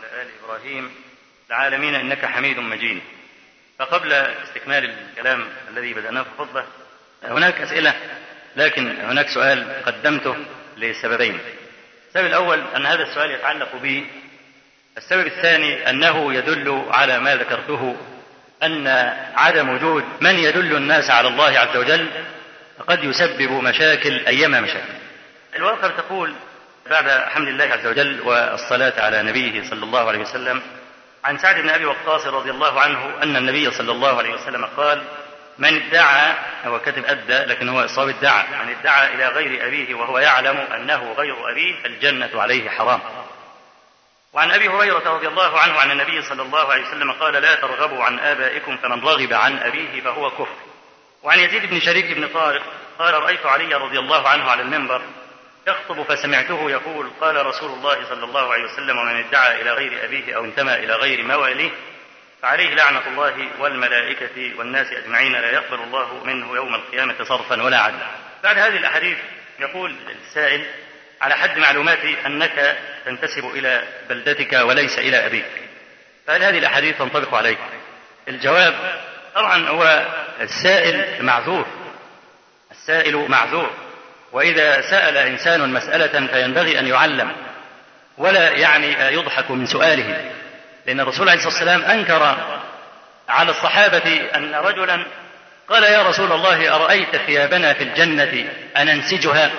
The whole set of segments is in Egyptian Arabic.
وعلى آل إبراهيم العالمين إنك حميد مجيد فقبل استكمال الكلام الذي بدأناه في الخطبة هناك أسئلة لكن هناك سؤال قدمته لسببين السبب الأول أن هذا السؤال يتعلق بي السبب الثاني أنه يدل على ما ذكرته أن عدم وجود من يدل الناس على الله عز وجل قد يسبب مشاكل أيما مشاكل الواقع تقول بعد حمد الله عز وجل والصلاة على نبيه صلى الله عليه وسلم عن سعد بن أبي وقاص رضي الله عنه أن النبي صلى الله عليه وسلم قال من ادعى هو كتب أدى لكن هو إصاب ادعى من ادعى إلى غير أبيه وهو يعلم أنه غير أبيه فالجنة عليه حرام وعن ابي هريره رضي الله عنه عن النبي صلى الله عليه وسلم قال لا ترغبوا عن ابائكم فمن رغب عن ابيه فهو كفر وعن يزيد بن شريك بن طارق قال رايت علي رضي الله عنه على المنبر يخطب فسمعته يقول قال رسول الله صلى الله عليه وسلم ومن ادعى الى غير ابيه او انتمى الى غير مواليه فعليه لعنه الله والملائكه والناس اجمعين لا يقبل الله منه يوم القيامه صرفا ولا عدلا بعد هذه الاحاديث يقول السائل على حد معلوماتي انك تنتسب الى بلدتك وليس الى ابيك فهل هذه الاحاديث تنطبق عليك الجواب طبعا هو السائل معذور السائل معذور واذا سال انسان مساله فينبغي ان يعلم ولا يعني يضحك من سؤاله لان الرسول عليه الصلاه والسلام انكر على الصحابه ان رجلا قال يا رسول الله ارايت ثيابنا في الجنه اننسجها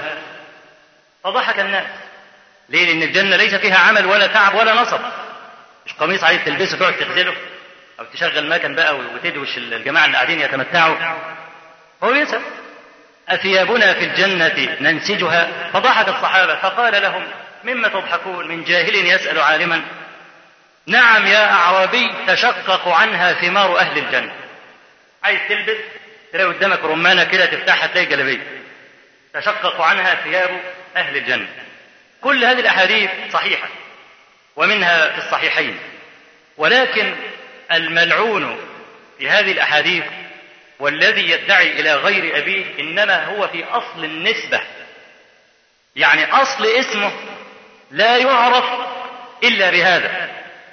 فضحك الناس ليه؟ لأن الجنة ليس فيها عمل ولا تعب ولا نصب مش قميص عليك تلبسه تقعد تغسله أو تشغل مكن بقى وتدوش الجماعة اللي قاعدين يتمتعوا هو يسأل أثيابنا في الجنة ننسجها فضحك الصحابة فقال لهم مما تضحكون من جاهل يسأل عالما نعم يا أعرابي تشقق عنها ثمار أهل الجنة عايز تلبس تلاقي قدامك رمانة كده تفتحها تلاقي جلابية تشقق عنها ثياب أهل الجنة كل هذه الأحاديث صحيحة ومنها في الصحيحين ولكن الملعون في هذه الأحاديث والذي يدعي إلى غير أبيه إنما هو في أصل النسبة يعني أصل اسمه لا يعرف إلا بهذا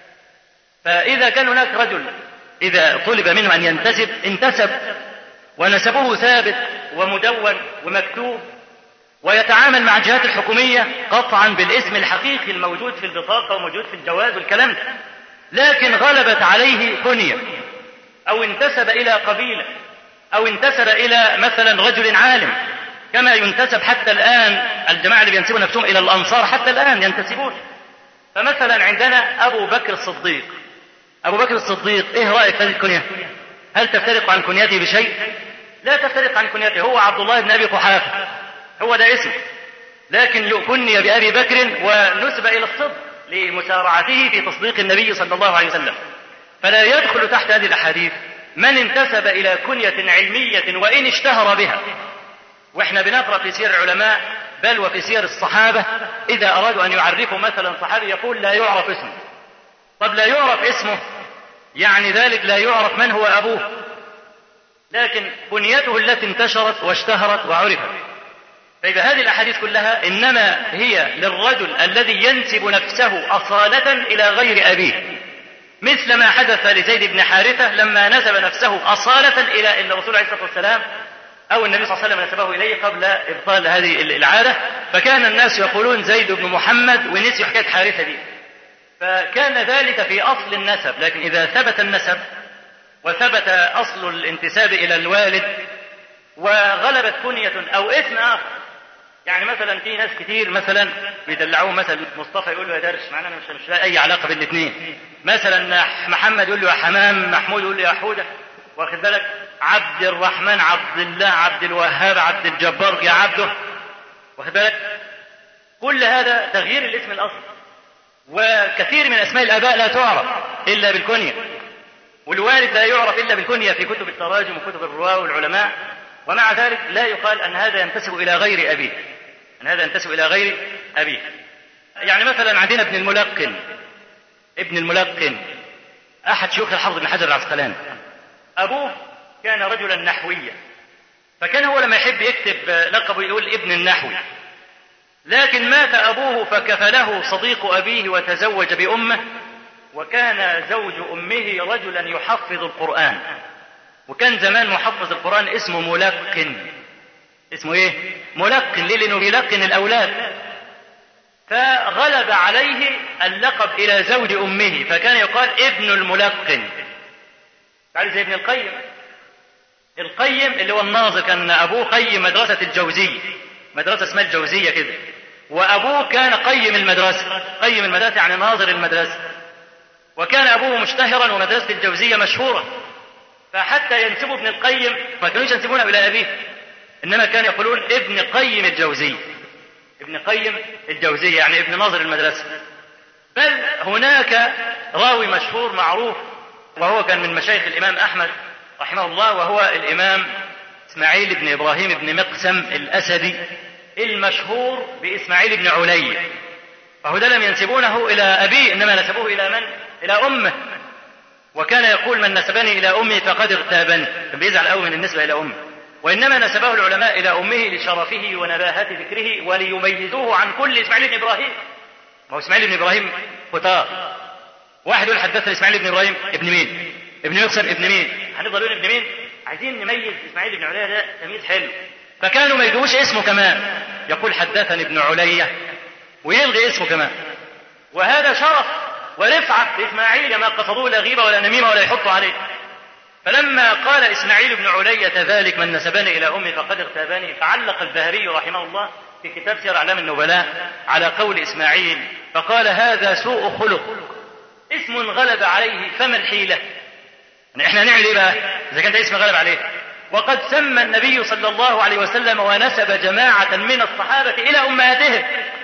فإذا كان هناك رجل إذا طلب منه أن ينتسب انتسب ونسبه ثابت ومدون ومكتوب ويتعامل مع الجهات الحكومية قطعا بالاسم الحقيقي الموجود في البطاقة وموجود في الجواز والكلام ده لكن غلبت عليه كنية أو انتسب إلى قبيلة أو انتسب إلى مثلا رجل عالم كما ينتسب حتى الآن الجماعة اللي بينسبوا نفسهم إلى الأنصار حتى الآن ينتسبون فمثلا عندنا أبو بكر الصديق أبو بكر الصديق إيه رأيك في هذه الكنية؟ هل تفترق عن كنيته بشيء؟ لا تفترق عن كنيته هو عبد الله بن أبي قحافة هو ده اسمه لكن كني بأبي بكر ونسب إلى الصدق لمسارعته في تصديق النبي صلى الله عليه وسلم فلا يدخل تحت هذه الأحاديث من انتسب إلى كنية علمية وإن اشتهر بها واحنا بنقرأ في سير العلماء بل وفي سير الصحابة إذا أرادوا أن يعرفوا مثلا صحابي يقول لا يعرف اسمه طب لا يعرف اسمه يعني ذلك لا يعرف من هو أبوه لكن كنيته التي انتشرت واشتهرت وعرفت فإذا هذه الأحاديث كلها إنما هي للرجل الذي ينسب نفسه أصالة إلى غير أبيه مثل ما حدث لزيد بن حارثة لما نسب نفسه أصالة إلى إن الرسول عليه الصلاة والسلام أو النبي صلى الله عليه وسلم نسبه إليه قبل إبطال هذه العادة فكان الناس يقولون زيد بن محمد ونسيوا حكاية حارثة دي فكان ذلك في أصل النسب لكن إذا ثبت النسب وثبت أصل الانتساب إلى الوالد وغلبت كنية أو اسم آخر يعني مثلا في ناس كتير مثلا بيدلعوه مثلا مصطفى يقول له يا درش معناه انا مش مش لاقي اي علاقه بين الاثنين مثلا محمد يقول له يا حمام محمود يقول له يا حوده واخد بالك عبد الرحمن عبد الله عبد الوهاب عبد الجبار يا عبده واخد بالك كل هذا تغيير الاسم الاصلي وكثير من اسماء الاباء لا تعرف الا بالكنيه والوالد لا يعرف الا بالكنيه في كتب التراجم وكتب الرواه والعلماء ومع ذلك لا يقال ان هذا ينتسب الى غير ابيه ان هذا ينتسب الى غير ابيه يعني مثلا عندنا ابن الملقن ابن الملقن احد شيوخ الحافظ بن حجر العسقلاني ابوه كان رجلا نحويا فكان هو لما يحب يكتب لقبه يقول ابن النحوي لكن مات ابوه فكفله صديق ابيه وتزوج بامه وكان زوج أمه رجلا يحفظ القرآن وكان زمان محفظ القرآن اسمه ملقن اسمه ايه ملقن ليه لانه بيلقن الاولاد فغلب عليه اللقب الى زوج امه فكان يقال ابن الملقن تعرف زي ابن القيم القيم اللي هو الناظر كان ابوه قيم مدرسه الجوزيه مدرسه اسمها الجوزيه كده وابوه كان قيم المدرسه قيم المدرسه يعني ناظر المدرسه وكان ابوه مشتهرا ومدرسه الجوزيه مشهوره فحتى ينسبوا ابن القيم ما كانوش ينسبونه الى ابيه انما كانوا يقولون ابن قيم الجوزيه ابن قيم الجوزيه يعني ابن ناظر المدرسه بل هناك راوي مشهور معروف وهو كان من مشايخ الامام احمد رحمه الله وهو الامام اسماعيل بن ابراهيم بن مقسم الاسدي المشهور باسماعيل بن علي فهو ده لم ينسبونه الى ابيه انما نسبوه الى من؟ الى امه وكان يقول من نسبني الى امي فقد اغتابني كان بيزعل قوي من النسبه الى امه وانما نسبه العلماء الى امه لشرفه ونباهه ذكره وليميزوه عن كل اسماعيل بن ابراهيم ما هو اسماعيل بن ابراهيم ختار واحد يقول حدثنا اسماعيل بن ابراهيم ابن مين؟ ابن مقسم ابن مين؟ هنفضل نقول ابن مين؟ عايزين نميز اسماعيل بن عليا ده تمييز حلو فكانوا ما يجيبوش اسمه كمان يقول حدثني ابن عليا ويلغي اسمه كمان وهذا شرف ورفعة لإسماعيل ما قصدوه لا غيبة ولا نميمة ولا يحط عليه فلما قال إسماعيل بن علية ذلك من نسبني إلى أمي فقد اغتابني فعلق الذهبي رحمه الله في كتاب سير أعلام النبلاء على قول إسماعيل فقال هذا سوء خلق اسم غلب عليه فما الحيلة يعني احنا نعمل ايه بقى اذا كان ده اسم غلب عليه وقد سمى النبي صلى الله عليه وسلم ونسب جماعة من الصحابة إلى أمهاتهم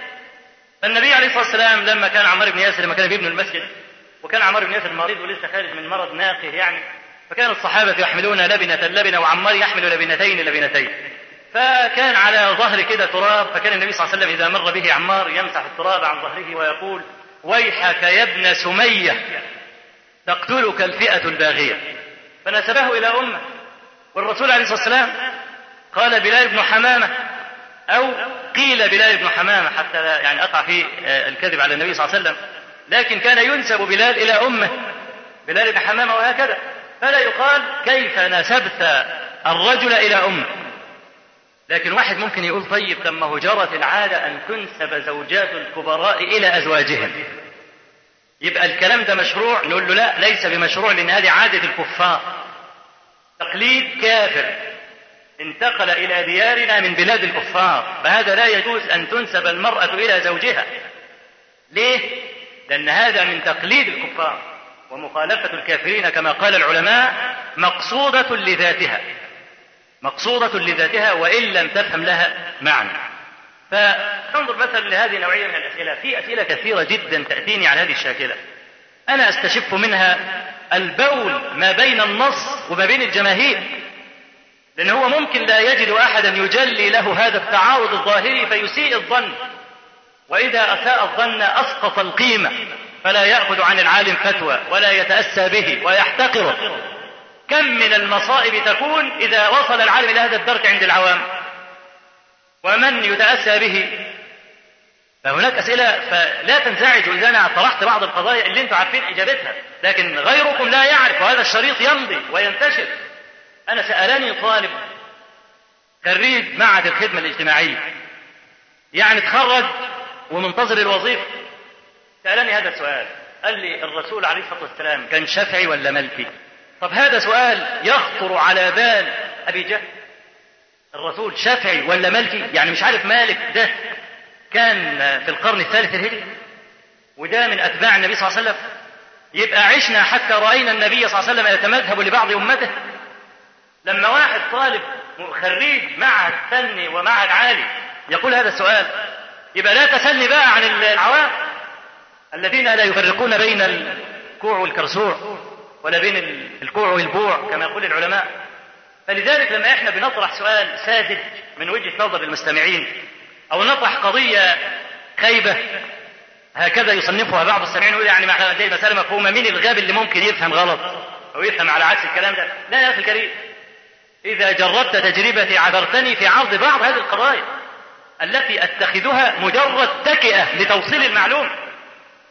فالنبي عليه الصلاة والسلام لما كان عمار بن ياسر لما كان بيبني المسجد وكان عمار بن ياسر مريض ولسه خارج من مرض ناقه يعني فكان الصحابة يحملون لبنة لبنة وعمار يحمل لبنتين لبنتين فكان على ظهر كده تراب فكان النبي صلى الله عليه وسلم إذا مر به عمار يمسح التراب عن ظهره ويقول ويحك يا ابن سمية تقتلك الفئة الباغية فنسبه إلى أمه والرسول عليه الصلاة والسلام قال بلال بن حمامة أو قيل بلال بن حمامة حتى لا يعني أقع في الكذب على النبي صلى الله عليه وسلم لكن كان ينسب بلال إلى أمه بلال بن حمامة وهكذا فلا يقال كيف نسبت الرجل إلى أمه لكن واحد ممكن يقول طيب لما هو جرت العادة أن تنسب زوجات الكبراء إلى أزواجهم يبقى الكلام ده مشروع نقول له لا ليس بمشروع لأن هذه عادة الكفار تقليد كافر انتقل إلى ديارنا من بلاد الكفار فهذا لا يجوز أن تنسب المرأة إلى زوجها ليه؟ لأن هذا من تقليد الكفار ومخالفة الكافرين كما قال العلماء مقصودة لذاتها مقصودة لذاتها وإن لم تفهم لها معنى فانظر مثلا لهذه النوعية من الأسئلة في أسئلة كثيرة جدا تأتيني على هذه الشاكلة أنا أستشف منها البول ما بين النص وما بين الجماهير لأن هو ممكن لا يجد أحدا يجلي له هذا التعارض الظاهري فيسيء الظن وإذا أساء الظن أسقط القيمة فلا يأخذ عن العالم فتوى ولا يتأسى به ويحتقره كم من المصائب تكون إذا وصل العالم إلى هذا الدرك عند العوام ومن يتأسى به فهناك أسئلة فلا تنزعجوا إذا أنا طرحت بعض القضايا اللي أنتم عارفين إجابتها لكن غيركم لا يعرف وهذا الشريط يمضي وينتشر أنا سألني طالب خريج معهد الخدمة الاجتماعية يعني تخرج ومنتظر الوظيفة سألني هذا السؤال قال لي الرسول عليه الصلاة والسلام كان شافعي ولا ملكي طب هذا سؤال يخطر على بال أبي جهل الرسول شافعي ولا ملكي يعني مش عارف مالك ده كان في القرن الثالث الهجري وده من أتباع النبي صلى الله عليه وسلم يبقى عشنا حتى رأينا النبي صلى الله عليه وسلم يتمذهب لبعض أمته لما واحد طالب خريج معهد فني ومعهد عالي يقول هذا السؤال يبقى لا تسلي بقى عن العوام الذين لا يفرقون بين الكوع والكرسوع ولا بين الكوع والبوع كما يقول العلماء فلذلك لما احنا بنطرح سؤال ساذج من وجهه نظر المستمعين او نطرح قضيه خيبه هكذا يصنفها بعض السامعين يقول يعني دي مساله مفهومه مين الغاب اللي ممكن يفهم غلط او يفهم على عكس الكلام ده لا يا اخي الكريم اذا جربت تجربتي عذرتني في عرض بعض هذه القضايا التي اتخذها مجرد تكئه لتوصيل المعلومه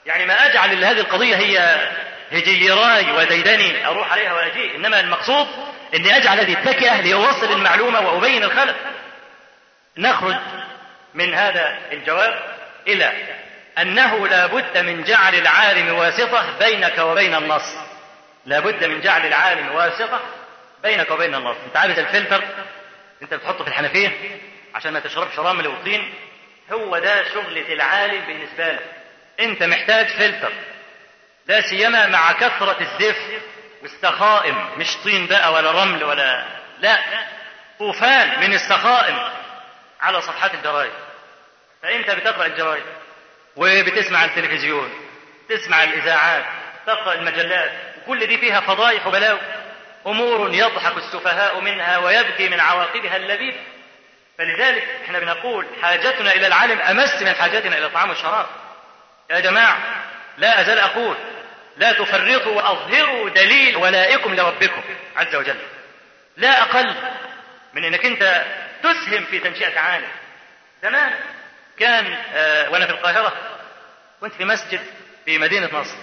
يعني ما أجعل هذه القضية هي هجيراي وديدني أروح عليها وأجي إنما المقصود أني أجعل هذه التكئة لأوصل المعلومة وأبين الخلل نخرج من هذا الجواب إلى أنه لا بد من جعل العالم واسطة بينك وبين النص لا بد من جعل العالم واسطة بينك وبين النص أنت عارف الفلتر أنت بتحطه في الحنفية عشان ما تشربش رمل وطين هو ده شغلة العالم بالنسبة لك أنت محتاج فلتر لا سيما مع كثرة الزفت والسخائم مش طين بقى ولا رمل ولا لا طوفان من السخائم على صفحات الجرايد فأنت بتقرأ الجرايد وبتسمع التلفزيون تسمع الإذاعات تقرأ المجلات كل دي فيها فضايح وبلاوي أمور يضحك السفهاء منها ويبكي من عواقبها اللبيب فلذلك احنا بنقول حاجتنا إلى العالم أمس من حاجتنا إلى الطعام والشراب يا جماعة لا أزال أقول لا تفرطوا وأظهروا دليل ولائكم لربكم عز وجل لا أقل من أنك أنت تسهم في تنشئة عالم زمان كان آه وأنا في القاهرة كنت في مسجد في مدينة نصر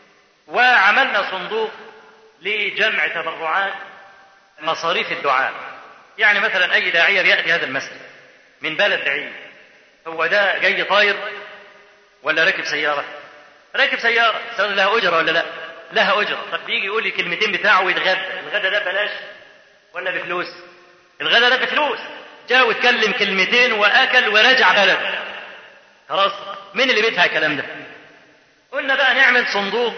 وعملنا صندوق لجمع تبرعات مصاريف الدعاء يعني مثلا أي داعية بيأتي هذا المسجد من بلد بعيد هو ده جاي طاير ولا راكب سيارة راكب سيارة سيارة لها أجرة ولا لا لها أجرة طب بيجي يقول لي كلمتين بتاعه ويتغدى الغدا ده بلاش ولا بفلوس الغدا ده بفلوس جاء واتكلم كلمتين وأكل ورجع بلد خلاص مين اللي بيدفع الكلام ده قلنا بقى نعمل صندوق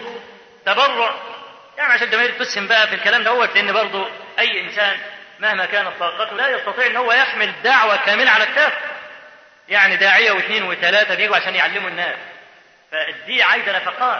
تبرع يعني عشان الجماهير تسهم بقى في الكلام دوت لان برضه اي انسان مهما كانت طاقته لا يستطيع ان هو يحمل دعوه كامله على كتافه يعني داعيه واثنين وثلاثه بيجوا عشان يعلموا الناس فدي عايزه نفقات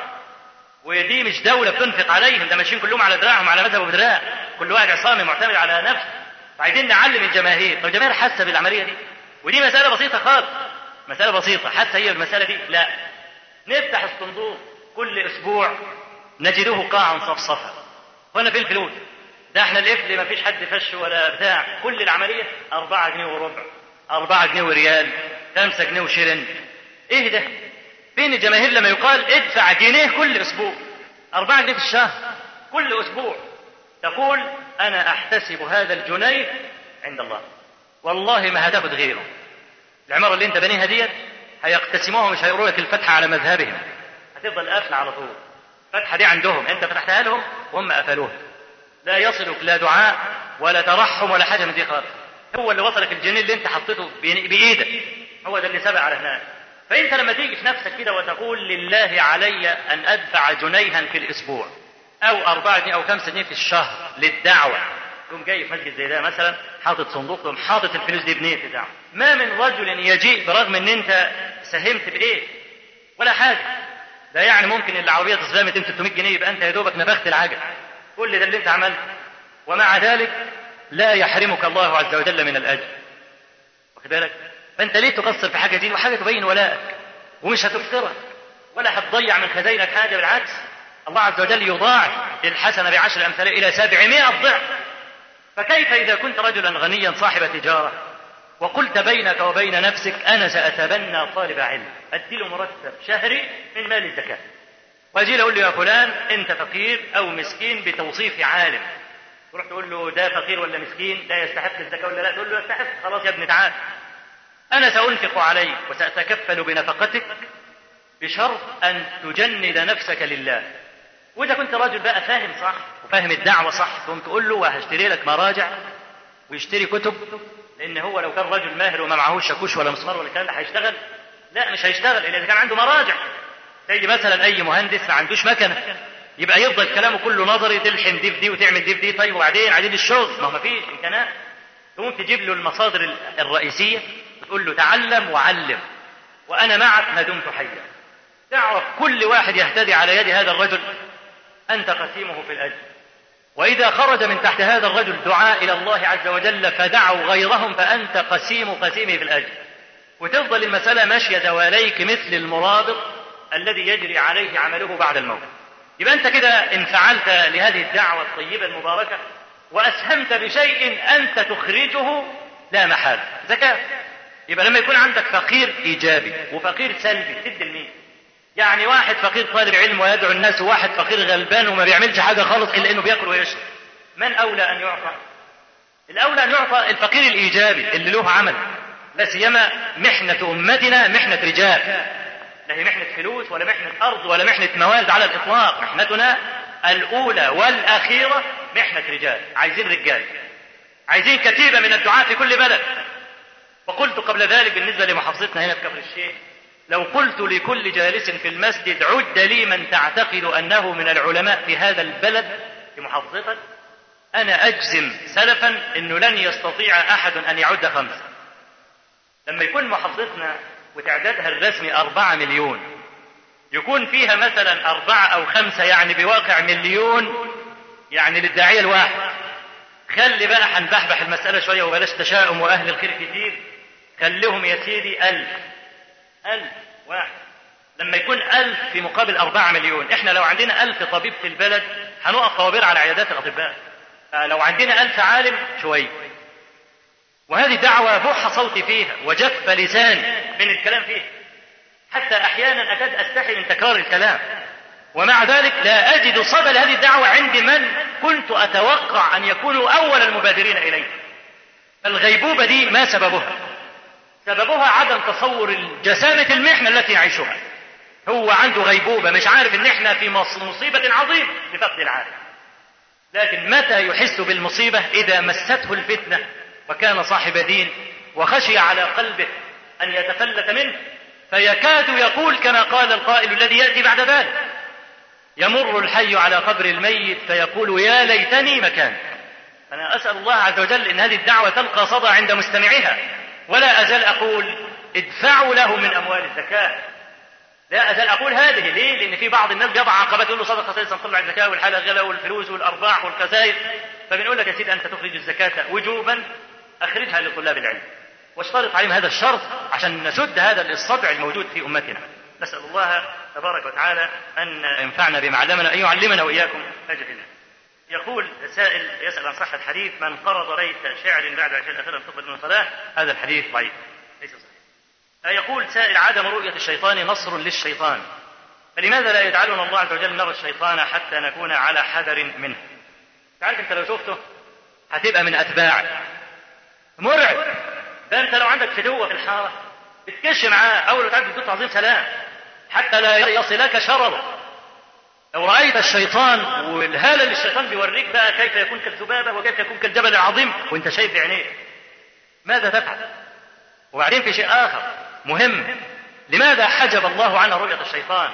ودي مش دوله بتنفق عليهم ده ماشيين كلهم على دراعهم على مذهب ودراع كل واحد عصامي معتمد على نفسه فعايزين نعلم الجماهير طب الجماهير حاسه بالعمليه دي ودي مساله بسيطه خالص مساله بسيطه حتى هي المساله دي لا نفتح الصندوق كل اسبوع نجده قاعا صفصفا هنا فين الفلوس ده احنا القفل ما فيش حد فش ولا بتاع كل العملية أربعة جنيه وربع أربعة جنيه وريال خمسة جنيه وشرن ايه ده فين الجماهير لما يقال ادفع جنيه كل أسبوع أربعة جنيه في الشهر كل أسبوع تقول أنا أحتسب هذا الجنيه عند الله والله ما هتاخد غيره العمارة اللي انت بنيها ديت هيقتسموها ومش هيقولوا لك الفتحة على مذهبهم هتفضل قافلة على طول الفتحة دي عندهم انت فتحتها لهم وهم قفلوها لا يصلك لا دعاء ولا ترحم ولا حاجة من دي خالص هو اللي وصلك الجنيه اللي انت حطيته بإيدك هو ده اللي سبق على هناك فانت لما تيجي في نفسك كده وتقول لله علي ان ادفع جنيها في الاسبوع او أربعة جنيه او خمسة جنيه في الشهر للدعوة تقوم جاي في مسجد زي ده مثلا حاطط صندوق تقوم حاطط الفلوس دي بنية الدعوة ما من رجل يجيء برغم ان انت ساهمت بايه ولا حاجة ده يعني ممكن العربية تصدم 200 300 جنيه يبقى انت يا دوبك نفخت العجل كل ده اللي انت عملته ومع ذلك لا يحرمك الله عز وجل من الاجر واخد بالك فانت ليه تقصر في حاجه دي وحاجه تبين ولائك ومش هتكثرك ولا هتضيع من خزينك حاجه بالعكس الله عز وجل يضاعف الحسنه بعشر امثالها الى سبعمائة ضعف فكيف اذا كنت رجلا غنيا صاحب تجاره وقلت بينك وبين نفسك انا ساتبنى طالب علم ادي له مرتب شهري من مال الزكاه واجي له اقول له يا فلان انت فقير او مسكين بتوصيف عالم تروح تقول له ده فقير ولا مسكين ده يستحق الزكاه ولا لا تقول له يستحق خلاص يا ابني تعال انا سانفق عليك وساتكفل بنفقتك بشرط ان تجند نفسك لله واذا كنت راجل بقى فاهم صح وفاهم الدعوه صح تقوم تقول له وهشتري لك مراجع ويشتري كتب لان هو لو كان راجل ماهر وما معهوش شاكوش ولا مسمار ولا الكلام ده هيشتغل لا مش هيشتغل الا اذا كان عنده مراجع زي مثلا اي مهندس ما عندوش مكنه يبقى يفضل كلامه كله نظري تلحم دي في دي وتعمل دي في دي طيب وبعدين عايزين الشغل ما هو مفيش امكانات تقوم تجيب له المصادر الرئيسيه وتقول له تعلم وعلم وانا معك ما دمت حيا تعرف كل واحد يهتدي على يد هذا الرجل انت قسيمه في الاجر واذا خرج من تحت هذا الرجل دعاء الى الله عز وجل فدعوا غيرهم فانت قسيم قسيمه في الاجر وتفضل المساله ماشيه دواليك مثل المرابط الذي يجري عليه عمله بعد الموت يبقى انت كده ان فعلت لهذه الدعوه الطيبه المباركه واسهمت بشيء انت تخرجه لا محاله زكاه يبقى لما يكون عندك فقير ايجابي وفقير سلبي تدي لمين يعني واحد فقير طالب علم ويدعو الناس وواحد فقير غلبان وما بيعملش حاجه خالص الا انه بياكل ويشرب من اولى ان يعطى الاولى ان يعطى الفقير الايجابي اللي له عمل لا سيما محنه امتنا محنه رجال لا هي محنه فلوس ولا محنه ارض ولا محنه مواد على الاطلاق محنتنا الاولى والاخيره محنه رجال عايزين رجال عايزين كتيبه من الدعاة في كل بلد وقلت قبل ذلك بالنسبه لمحافظتنا هنا في كفر الشيخ لو قلت لكل جالس في المسجد عد لي من تعتقد انه من العلماء في هذا البلد في محافظتك انا اجزم سلفا انه لن يستطيع احد ان يعد خمسه لما يكون محافظتنا وتعدادها الرسمي أربعة مليون يكون فيها مثلا أربعة أو خمسة يعني بواقع مليون يعني للداعية الواحد خلي بقى هنبحبح المسألة شوية وبلاش تشاؤم وأهل الخير كتير خليهم يا سيدي ألف ألف واحد لما يكون ألف في مقابل أربعة مليون إحنا لو عندنا ألف طبيب في البلد هنقف طوابير على عيادات الأطباء لو عندنا ألف عالم شوية وهذه دعوة بوح صوتي فيها وجف لساني من الكلام فيها حتى أحيانا أكاد أستحي من تكرار الكلام ومع ذلك لا أجد صدى لهذه الدعوة عند من كنت أتوقع أن يكونوا أول المبادرين إليه الغيبوبة دي ما سببها سببها عدم تصور جسامة المحنة التي يعيشها هو عنده غيبوبة مش عارف ان احنا في مصيبة عظيمة بفقد العالم لكن متى يحس بالمصيبة إذا مسته الفتنة وكان صاحب دين وخشي على قلبه أن يتفلت منه فيكاد يقول كما قال القائل الذي يأتي بعد ذلك يمر الحي على قبر الميت فيقول يا ليتني مكان أنا أسأل الله عز وجل أن هذه الدعوة تلقى صدى عند مستمعيها ولا أزال أقول ادفعوا له من أموال الزكاة لا أزال أقول هذه ليه؟ لأن في بعض الناس بيضع عقبات يقول له صدقة سيدنا نطلع الزكاة والحالة غلا والفلوس والأرباح والخسائر فبنقول لك يا سيدي أنت تخرج الزكاة وجوبا أخرجها لطلاب العلم واشترط عليهم هذا الشرط عشان نسد هذا الصدع الموجود في أمتنا نسأل الله تبارك وتعالى أن ينفعنا بما علمنا أن يعلمنا وإياكم أجل الله يقول سائل يسأل عن صحة حديث من قرض بيت شعر بعد عشرين أثرا تقبل من صلاة هذا الحديث ضعيف ليس صحيح يقول سائل عدم رؤية الشيطان نصر للشيطان فلماذا لا يجعلنا الله عز وجل نرى الشيطان حتى نكون على حذر منه تعرف انت لو شفته هتبقى من اتباعه مرعب ده انت لو عندك فدوة في الحارة بتكش معاه اول ما تعدي بتقول تعظيم سلام حتى لا يصلك شرره لو رأيت الشيطان والهالة اللي الشيطان بيوريك بقى كيف يكون كالذبابة وكيف يكون كالجبل العظيم وانت شايف بعينيك ماذا تفعل؟ وبعدين في شيء آخر مهم لماذا حجب الله عنا رؤية الشيطان؟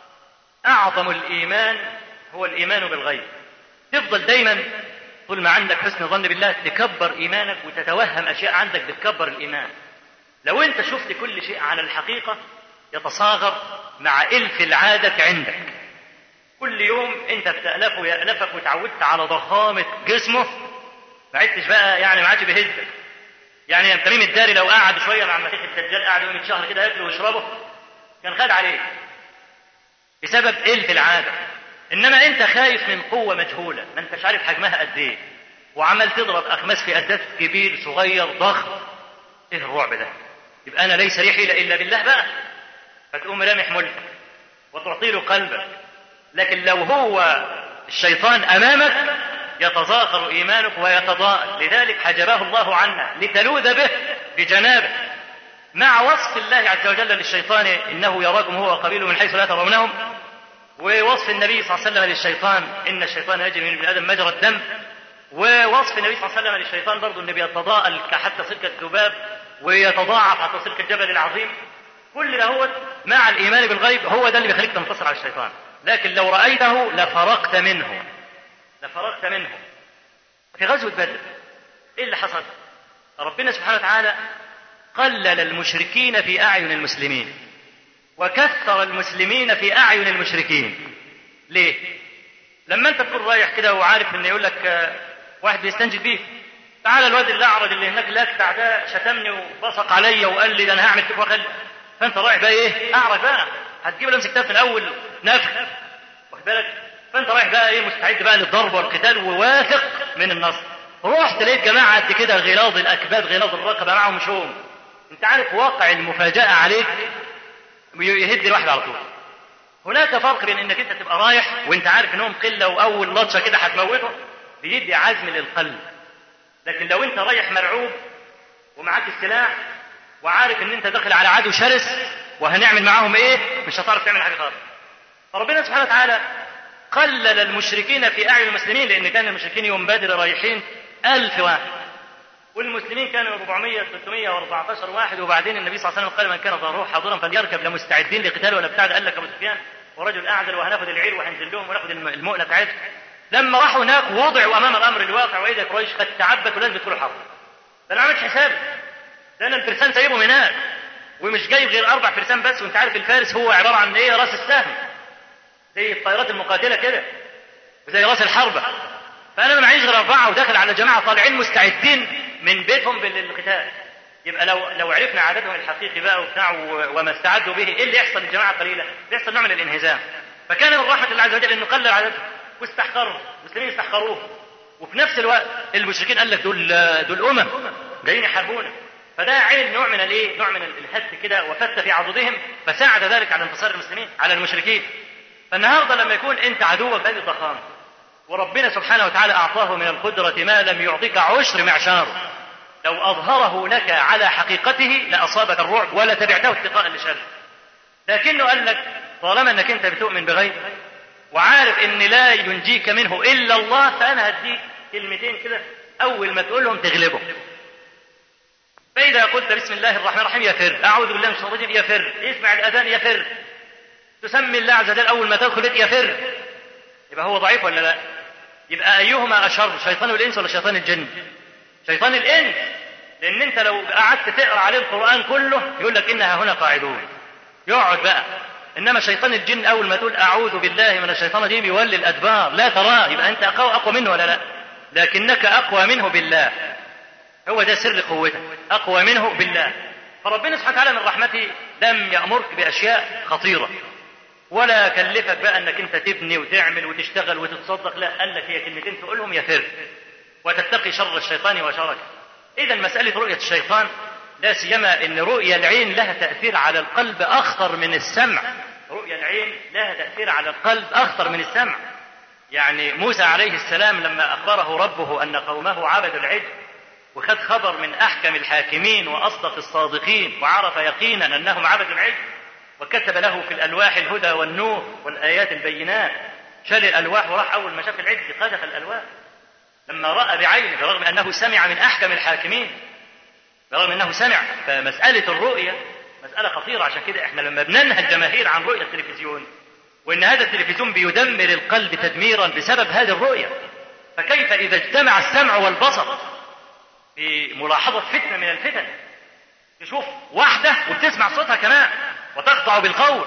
أعظم الإيمان هو الإيمان بالغيب تفضل دايما طول ما عندك حسن ظن بالله تكبر إيمانك وتتوهم أشياء عندك بتكبر الإيمان لو أنت شفت كل شيء على الحقيقة يتصاغر مع إلف العادة عندك كل يوم انت بتألفه يألفك وتعودت على ضخامة جسمه ما عدتش بقى يعني ما عادش بيهزك يعني تميم الداري لو قعد شويه مع المسيح الدجال قعد يوم شهر كده ياكل ويشربه كان خد عليه بسبب قله العاده انما انت خايف من قوه مجهوله ما انتش عارف حجمها قد ايه وعمال تضرب اخماس في اساس كبير صغير ضخم ايه الرعب ده يبقى انا ليس لي حيله الا بالله بقى فتقوم لامح ملك وتعطي له قلبك لكن لو هو الشيطان امامك يتزاخر ايمانك ويتضاءل لذلك حجبه الله عنا لتلوذ به بجنابه مع وصف الله عز وجل للشيطان انه يراكم هو وقبيله من حيث لا ترونهم ووصف النبي صلى الله عليه وسلم للشيطان ان الشيطان يجري من ابن ادم مجرى الدم ووصف النبي صلى الله عليه وسلم للشيطان برضه انه بيتضاءل حتى سلك الذباب ويتضاعف حتى سلك الجبل العظيم كل ده هو مع الايمان بالغيب هو ده اللي بيخليك تنتصر على الشيطان لكن لو رايته لفرقت منه لفرغت منه في غزوة بدر ايه اللي حصل ربنا سبحانه وتعالى قلل المشركين في اعين المسلمين وكثر المسلمين في اعين المشركين ليه لما انت تكون رايح كده وعارف ان يقول لك واحد بيستنجد بيك تعالى الواد الاعرج اللي هناك الاكتع ده شتمني وبصق عليا وقال لي ده انا هعمل كيف وخلي فانت رايح بقى ايه اعرج بقى هتجيب لمسك كتاب في الاول نفخ واخد بالك فانت رايح بقى ايه مستعد بقى للضرب والقتال وواثق من النصر رحت لقيت جماعه قد كده غلاظ الاكباد غلاظ الرقبه معهم شوم انت عارف واقع المفاجاه عليك يهد الواحد على طول هناك فرق بين انك انت تبقى رايح وانت عارف انهم قله واول لطشه كده هتموته بيدي عزم للقلب لكن لو انت رايح مرعوب ومعاك السلاح وعارف ان انت داخل على عدو شرس وهنعمل معاهم ايه مش هتعرف تعمل حاجه خالص فربنا سبحانه وتعالى قلل المشركين في اعين المسلمين لان كان المشركين يوم بدر رايحين ألف واحد والمسلمين كانوا 400 314 واحد وبعدين النبي صلى الله عليه وسلم قال من كان ظهره حاضرا فليركب لا مستعدين لقتال ولا بتاع قال لك ابو سفيان ورجل اعزل وهناخد العير وهنزل لهم وناخد المؤنه بتاعتهم لما راحوا هناك وضعوا امام الامر الواقع واذا قريش قد تعبت ولازم يدخلوا الحرب ده انا عملت حسابي ده انا الفرسان سايبهم هناك ومش جايب غير اربع فرسان بس وانت عارف الفارس هو عباره عن ايه راس السهم زي الطائرات المقاتله كده وزي راس الحربه فانا ما معيش غير اربعه وداخل على جماعه طالعين مستعدين من بيتهم للقتال يبقى لو لو عرفنا عددهم الحقيقي بقى وبتاع وما استعدوا به ايه اللي يحصل للجماعه قليله؟ بيحصل نوع من الانهزام فكان من رحمه الله عز وجل انه قلل عددهم واستحقروا المسلمين استحقروه وفي نفس الوقت المشركين قال لك دول دول امم جايين يحاربونا فده عين نوع من الايه؟ نوع من الهت كده وفت في عضدهم فساعد ذلك على انتصار المسلمين على المشركين. فالنهارده لما يكون انت عدوك بهذه الضخامه وربنا سبحانه وتعالى اعطاه من القدره ما لم يعطيك عشر معشار لو اظهره لك على حقيقته لاصابك الرعب ولا تبعته اتقاء لشره. لكنه قال لك طالما انك انت بتؤمن بغيب وعارف ان لا ينجيك منه الا الله فانا هديك كلمتين كده اول ما تقولهم تغلبه. فإذا قلت بسم الله الرحمن الرحيم يفر أعوذ بالله من الشيطان الرجيم يفر يسمع الأذان يفر تسمي الله عز وجل أول ما تدخل بيت يفر يبقى هو ضعيف ولا لا يبقى أيهما أشر شيطان الإنس ولا شيطان الجن شيطان الإنس لأن أنت لو قعدت تقرأ عليه القرآن كله يقول لك إنها هنا قاعدون يقعد بقى إنما شيطان الجن أول ما تقول أعوذ بالله من الشيطان الرجيم يولي الأدبار لا تراه يبقى أنت أقوى, أقوى منه ولا لا لكنك أقوى منه بالله هو ده سر قوتك اقوى منه بالله فربنا سبحانه وتعالى من رحمته لم يامرك باشياء خطيره ولا كلفك بقى انك انت تبني وتعمل وتشتغل وتتصدق لا قال لك هي كلمتين تقولهم يفر وتتقي شر الشيطان وشرك اذا مساله رؤيه الشيطان لا سيما ان رؤيا العين لها تاثير على القلب اخطر من السمع رؤيا العين لها تاثير على القلب اخطر من السمع يعني موسى عليه السلام لما اخبره ربه ان قومه عبدوا العجل وخد خبر من احكم الحاكمين واصدق الصادقين وعرف يقينا انهم عبدوا العجل وكتب له في الالواح الهدى والنور والايات البينات شال الالواح وراح اول ما شاف العجل قذف الالواح لما راى بعينه برغم انه سمع من احكم الحاكمين برغم انه سمع فمساله الرؤيه مساله خطيره عشان كده احنا لما بننهى الجماهير عن رؤيه التلفزيون وان هذا التلفزيون بيدمر القلب تدميرا بسبب هذه الرؤيه فكيف اذا اجتمع السمع والبصر في ملاحظة فتنة من الفتن تشوف واحدة وبتسمع صوتها كمان وتخضع بالقول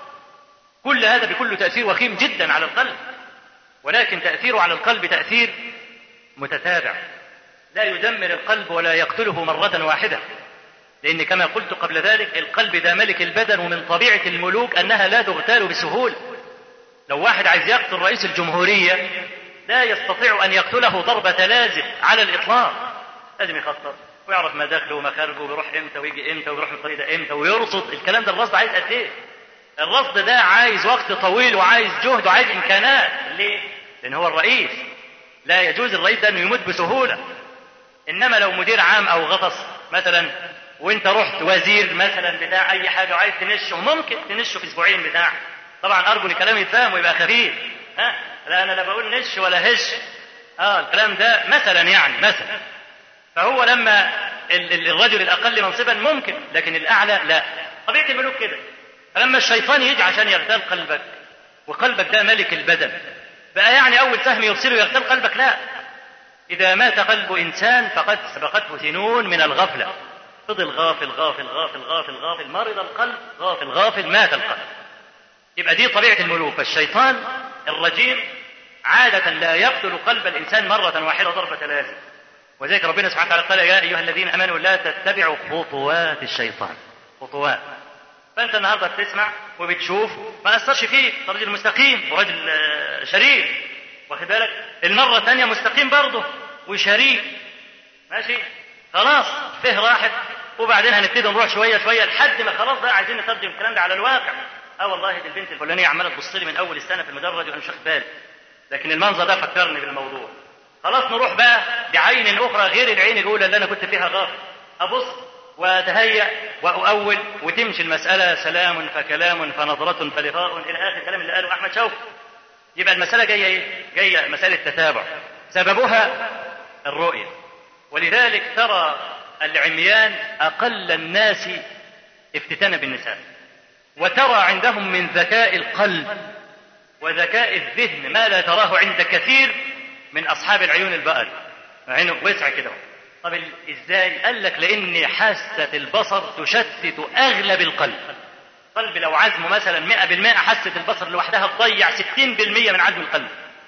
كل هذا بكل تأثير وخيم جدا على القلب ولكن تأثيره على القلب تأثير متتابع لا يدمر القلب ولا يقتله مرة واحدة لأن كما قلت قبل ذلك القلب ده ملك البدن ومن طبيعة الملوك أنها لا تغتال بسهولة لو واحد عايز يقتل رئيس الجمهورية لا يستطيع أن يقتله ضربة لازم على الإطلاق لازم يخطط ويعرف مداخله ومخارجه ويروح امتى ويجي امتى ويروح من الطريق ده امتى ويرصد الكلام ده الرصد عايز قد ايه؟ الرصد ده عايز وقت طويل وعايز جهد وعايز امكانات ليه؟ لان هو الرئيس لا يجوز الرئيس ده انه يموت بسهوله انما لو مدير عام او غطس مثلا وانت رحت وزير مثلا بتاع اي حاجه وعايز تنشه ممكن تنشه في اسبوعين بتاع طبعا ارجو ان كلامي يتفهم ويبقى خفيف ها لا انا لا بقول نش ولا هش اه الكلام ده مثلا يعني مثلا فهو لما الرجل الاقل منصبا ممكن لكن الاعلى لا طبيعه الملوك كده فلما الشيطان يجي عشان يغتال قلبك وقلبك ده ملك البدن بقى يعني اول سهم يرسله يغتال قلبك لا اذا مات قلب انسان فقد سبقته سنون من الغفله فضل غافل غافل غافل غافل غافل مرض القلب غافل غافل مات القلب يبقى دي طبيعه الملوك فالشيطان الرجيم عاده لا يقتل قلب الانسان مره واحده ضربه لازم وذلك ربنا سبحانه وتعالى قال يا ايها الذين امنوا لا تتبعوا خطوات الشيطان خطوات فانت النهارده بتسمع وبتشوف ما اثرش فيك راجل مستقيم وراجل شريف واخد بالك المره الثانيه مستقيم برضه وشريف ماشي خلاص فيه راحت وبعدين هنبتدي نروح شويه شويه لحد ما خلاص بقى عايزين نترجم الكلام ده على الواقع اه والله دي البنت الفلانيه عماله تبص لي من اول السنه في المدرج وانا مش واخد بالي لكن المنظر ده فكرني بالموضوع خلاص نروح بقى بعين اخرى غير العين الاولى اللي انا كنت فيها غافل ابص واتهيأ واؤول وتمشي المساله سلام فكلام فنظره فلقاء الى اخر الكلام اللي قاله احمد شوقي يبقى المساله جايه ايه؟ جايه مساله تتابع سببها الرؤيه ولذلك ترى العميان اقل الناس افتتانا بالنساء وترى عندهم من ذكاء القلب وذكاء الذهن ما لا تراه عند كثير من اصحاب العيون البقر عينه وسع كده طب ازاي قال لك لان حاسه البصر تشتت اغلب القلب قلب لو عزمه مثلا 100% حاسه البصر لوحدها تضيع 60% من عزم القلب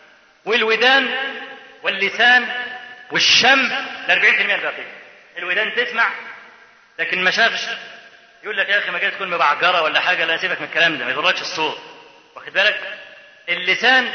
والودان واللسان والشم ل 40% الباقي الودان تسمع لكن ما شافش يقول لك يا اخي ما جاي تكون مبعجره ولا حاجه لا سيبك من الكلام ده ما يضركش الصوت واخد بالك اللسان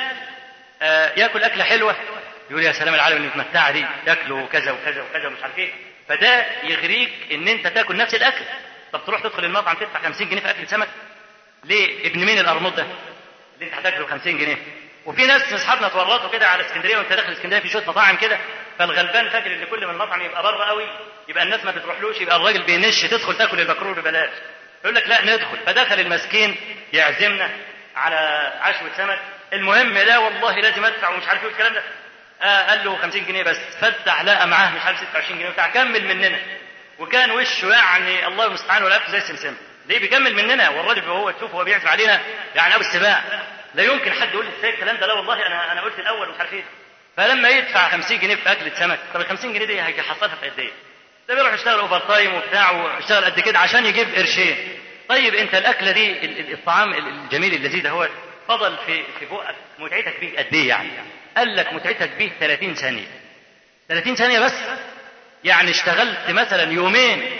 آه ياكل اكله حلوه يقول يا سلام العالم اللي متمتعه دي تاكله كذا وكذا وكذا ومش عارف ايه فده يغريك ان انت تاكل نفس الاكل طب تروح تدخل المطعم تدفع 50 جنيه في اكل سمك ليه ابن مين القرموط ده اللي انت هتاكله 50 جنيه وفي ناس من اصحابنا اتورطوا كده على اسكندريه وانت داخل اسكندريه في شويه مطاعم كده فالغلبان فاكر ان كل ما المطعم يبقى بره قوي يبقى الناس ما بتروحلوش يبقى الراجل بينش تدخل تاكل المكرونه ببلاش يقول لك لا ندخل فدخل المسكين يعزمنا على عشوة سمك المهم لا والله لازم ادفع ومش عارف ايه الكلام ده آه قال له 50 جنيه بس فتح لقى معاه مش عارف 26 جنيه بتاع كمل مننا وكان وشه يعني الله المستعان ولا زي السمسم ليه بيكمل مننا والراجل وهو تشوفه وهو بيعزم علينا يعني ابو السباع لا يمكن حد يقول لي ازاي الكلام ده لا والله انا انا قلت الاول ومش عارف ايه فلما يدفع 50 جنيه في اكله سمك طب ال 50 جنيه دي هيحصلها في قد ايه؟ ده بيروح يشتغل اوفر تايم وبتاع ويشتغل قد كده عشان يجيب قرشين طيب انت الاكله دي الطعام الجميل اللذيذ هو فضل في في بقك متعتك بيه قد ايه يعني؟ قال لك متعتك بيه 30 ثانيه 30 ثانيه بس يعني اشتغلت مثلا يومين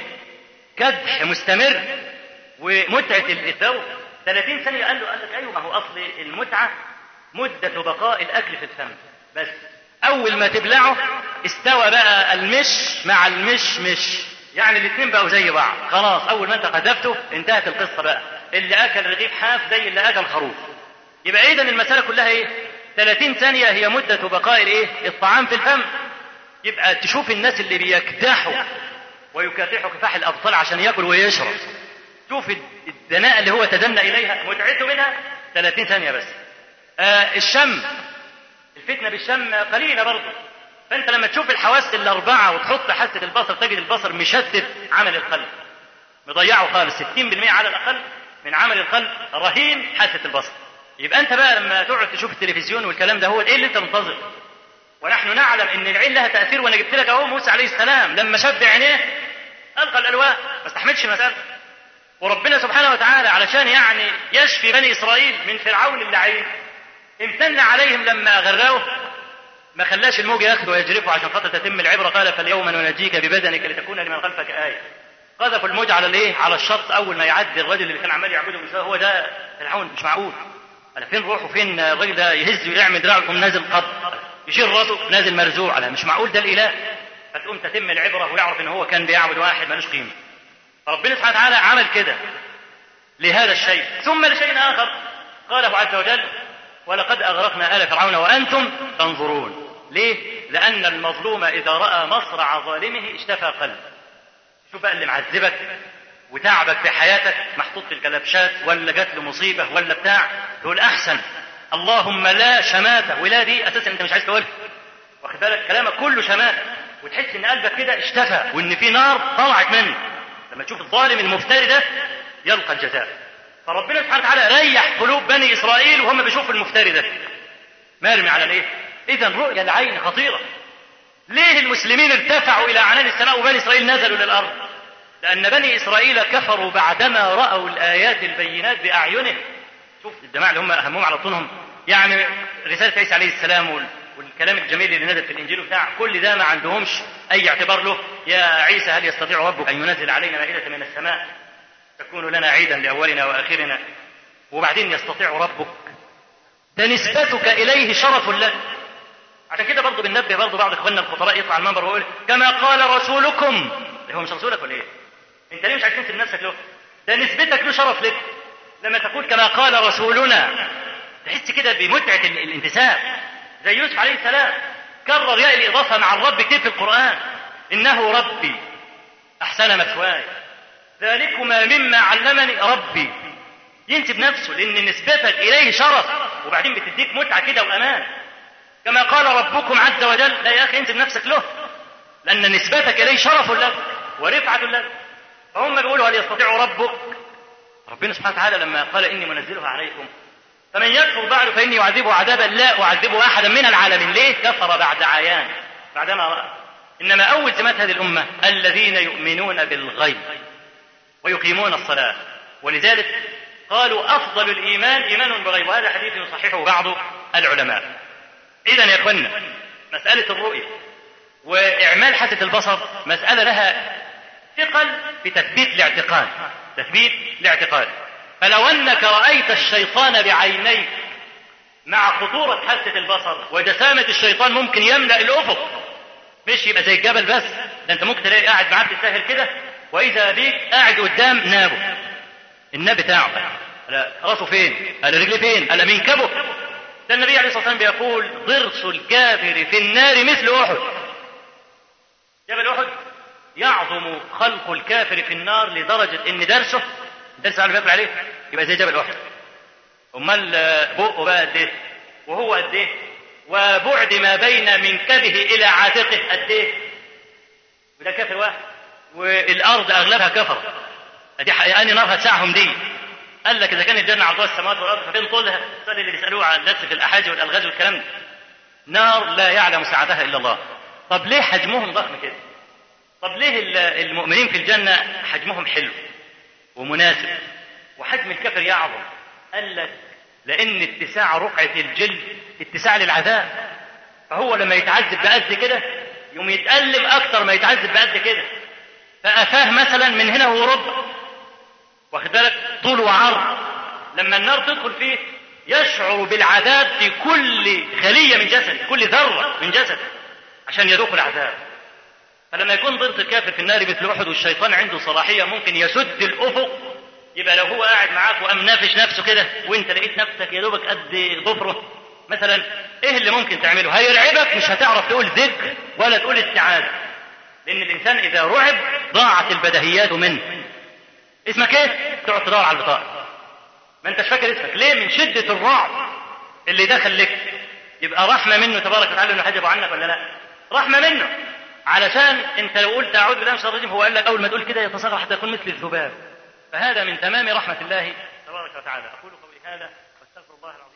كدح مستمر ومتعه الذوق 30 ثانيه قال له قال لك ايوه ما هو اصل المتعه مده بقاء الاكل في الفم بس اول ما تبلعه استوى بقى المش مع المش مش يعني الاثنين بقوا زي بعض خلاص اول ما انت قذفته انتهت القصه بقى اللي اكل رغيف حاف زي اللي اكل خروف يبقى اذا المساله كلها ايه 30 ثانيه هي مده بقاء الايه الطعام في الفم يبقى تشوف الناس اللي بيكدحوا ويكافحوا كفاح الابطال عشان ياكل ويشرب شوف الدناءة اللي هو تدنى اليها متعته منها 30 ثانيه بس آه الشم الفتنه بالشم قليله برضه فانت لما تشوف الحواس الاربعه وتحط حاسه البصر تجد البصر مشتت عمل القلب مضيعه خالص 60% على الاقل من عمل القلب رهين حاسه البصر يبقى انت بقى لما تقعد تشوف التلفزيون والكلام ده هو ايه اللي انت منتظر ونحن نعلم ان العين لها تاثير وانا جبت لك اهو موسى عليه السلام لما شب عينيه القى الالواح ما استحملش المساله وربنا سبحانه وتعالى علشان يعني يشفي بني اسرائيل من فرعون اللعين امتن عليهم لما اغروه ما خلاش الموج ياخده ويجرفه عشان خاطر تتم العبره قال فاليوم ننجيك ببدنك لتكون لمن خلفك ايه قذفوا الموج على الايه على الشط اول ما يعدي الرجل اللي كان عمال يعبده موسى هو ده فرعون مش معقول على فين روحه فين الراجل ده يهز ويعمل دراعه يقوم نازل قط يشيل راسه نازل مرزوع على مش معقول ده الاله فتقوم تتم العبره ويعرف ان هو كان بيعبد واحد ملوش قيمه فربنا سبحانه وتعالى عمل كده لهذا الشيء ثم لشيء اخر قاله عز وجل ولقد اغرقنا ال فرعون وانتم تنظرون ليه؟ لان المظلوم اذا راى مصرع ظالمه اشتفى قلبه شوف بقى اللي معذبك وتعبك في حياتك محطوط في الكلبشات ولا جات له مصيبه ولا بتاع تقول احسن اللهم لا شماته ولا دي اساسا انت مش عايز تقولها واخد بالك كلامك كله شماته وتحس ان قلبك كده اشتفى وان في نار طلعت منه لما تشوف الظالم المفتري ده يلقى الجزاء فربنا سبحانه وتعالى ريح قلوب بني اسرائيل وهم بيشوفوا المفتري ده مرمي على الايه؟ اذا رؤيا العين خطيره ليه المسلمين ارتفعوا الى اعنان السماء وبني اسرائيل نزلوا للارض؟ لان بني اسرائيل كفروا بعدما راوا الايات البينات باعينهم شوف الجماعه اللي هم اهمهم على طولهم يعني رساله عيسى عليه السلام والكلام الجميل اللي نزل في الانجيل بتاع كل ده ما عندهمش اي اعتبار له يا عيسى هل يستطيع ربك ان ينزل علينا مائده من السماء تكون لنا عيدا لاولنا واخرنا وبعدين يستطيع ربك ده نسبتك اليه شرف لك عشان كده برضه بننبه برضه بعض اخواننا الخطراء يطلع المنبر ويقول كما قال رسولكم هو مش رسولك ولا ايه؟ انت ليه مش عايز تنسب نفسك له؟ ده نسبتك له شرف لك لما تقول كما قال رسولنا تحس كده بمتعة الانتساب زي يوسف عليه السلام كرر ياء الإضافة مع الرب كتير في القرآن إنه ربي أحسن مثواي ذلكما مما علمني ربي ينسب نفسه لأن نسبتك إليه شرف وبعدين بتديك متعة كده وأمان كما قال ربكم عز وجل لا يا أخي انسب نفسك له لأن نسبتك إليه شرف لك ورفعة لك فهم بيقولوا هل يستطيع ربك ربنا سبحانه وتعالى لما قال إني منزلها عليكم فمن يكفر بعد فإني أعذبه عذابا لا أعذبه أحدا من العالمين ليه كفر بعد عيان بعدما رأى إنما أول سمات هذه الأمة الذين يؤمنون بالغيب ويقيمون الصلاة ولذلك قالوا أفضل الإيمان إيمان بالغيب وهذا حديث يصححه بعض العلماء إذا يا إخوانا مسألة الرؤية وإعمال حاسة البصر مسألة لها ثقل في تثبيت الاعتقاد تثبيت الاعتقاد فلو أنك رأيت الشيطان بعينيك مع خطورة حاسة البصر وجسامة الشيطان ممكن يملأ الأفق مش يبقى زي الجبل بس ده أنت ممكن تلاقي قاعد معاه بتسهل كده وإذا بيك قاعد قدام نابه الناب بتاعه لا راسه فين؟ قال رجليه فين؟ قال منكبه ده النبي عليه الصلاة والسلام بيقول ضرس الكافر في النار مثل أحد جبل أحد يعظم خلق الكافر في النار لدرجة إن درسه درس على بيقول عليه يبقى زي جبل أحد أمال بقه بقى قد إيه؟ وهو قد إيه؟ وبعد ما بين منكبه إلى عاتقه قد إيه؟ وده كافر واحد والأرض أغلبها كفر دي أني نار هتسعهم دي قال لك إذا كان الجنة عرضها السماوات والأرض ففين طولها؟ السؤال اللي بيسألوه عن الناس في الأحاجي والألغاز والكلام ده نار لا يعلم سعتها إلا الله طب ليه حجمهم ضخم كده؟ طب ليه المؤمنين في الجنة حجمهم حلو ومناسب وحجم الكفر يعظم قال لك لأن اتساع رقعة الجلد اتساع للعذاب فهو لما يتعذب بقد كده يوم يتألم أكتر ما يتعذب بقد كده فأفاه مثلا من هنا وربع واخد بالك طول وعرض لما النار تدخل فيه يشعر بالعذاب في كل خلية من جسد كل ذرة من جسد عشان يذوق العذاب فلما يكون ضرس الكافر في النار مثل احد والشيطان عنده صلاحيه ممكن يسد الافق يبقى لو هو قاعد معاك وقام نافش نفسه كده وانت لقيت نفسك يا دوبك قد ظفره مثلا ايه اللي ممكن تعمله؟ هيرعبك مش هتعرف تقول ذكر ولا تقول استعاذه لان الانسان اذا رعب ضاعت البدهيات منه اسمك ايه؟ تقعد تدور على البطاقه ما انتش فاكر اسمك ليه؟ من شده الرعب اللي دخل لك يبقى رحمه منه تبارك وتعالى انه حجب عنك ولا لا؟ رحمه منه علشان انت لو قلت اعوذ بالله من الشيطان الرجيم هو قال لك اول ما تقول كده يتصغر حتى يكون مثل الذباب فهذا من تمام رحمه الله تبارك وتعالى اقول قولي هذا واستغفر الله العظيم